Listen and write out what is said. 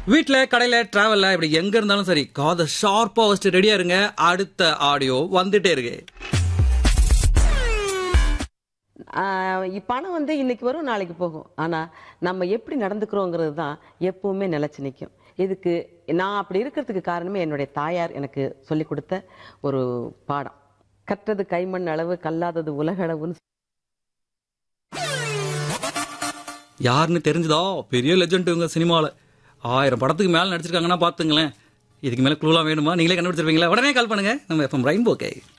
வீட்ல கடையில டிராவல்ல இப்படி எங்க இருந்தாலும் சரி காதை ஷார்ப்பா வச்சுட்டு ரெடியா இருங்க அடுத்த ஆடியோ வந்துட்டே இருக்கு ஆஹ் இ- பணம் வந்து இன்னைக்கு வரும் நாளைக்கு போகும் ஆனா நம்ம எப்படி நடந்துக்கிறோங்கிறது தான் எப்பவுமே நிலைச்சு நிற்கும் இதுக்கு நான் அப்படி இருக்கிறதுக்கு காரணமே என்னுடைய தாயார் எனக்கு சொல்லி கொடுத்த ஒரு பாடம் கற்றது கைமண் அளவு கல்லாதது உலகளவுன்னு யாருன்னு தெரிஞ்சுதா பெரிய லெஜண்ட் இவங்க சினிமால ஆயிரம் படத்துக்கு மேல நடிச்சிருக்காங்கன்னா பாத்துங்களேன் இதுக்கு மேல க்ளூலாம் வேணுமா நீங்களே கண்டுபிடிச்சிருப்பீங்களா உடனே கால் பண்ணுங்க நம்ம எஃப்எம் ரெயின்போக்கே